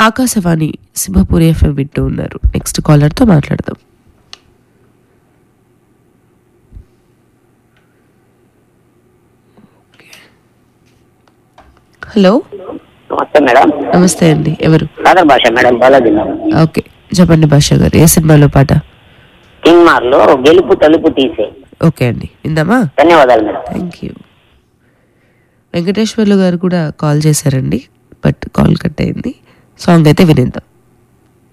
Akashvani Simhapuri FM వింటూ ఉన్నారు next కాలర్తో మాట్లాడదాం హలో నమస్తే మేడం నమస్తే అండి ఎవరు సాదర్ భాష మేడం బాలాజీ మేడం ఓకే చెప్పండి భాష గారు ఏ సినిమాలో పాట కింగ్మార్ లో గెలుపు తలుపు తీసే ఓకే అండి విందామా ధన్యవాదాలు మేడం థ్యాంక్ యూ వెంకటేశ్వర్లు గారు కూడా కాల్ చేశారండి బట్ కాల్ కట్ అయింది సాంగ్ అయితే వినిద్దాం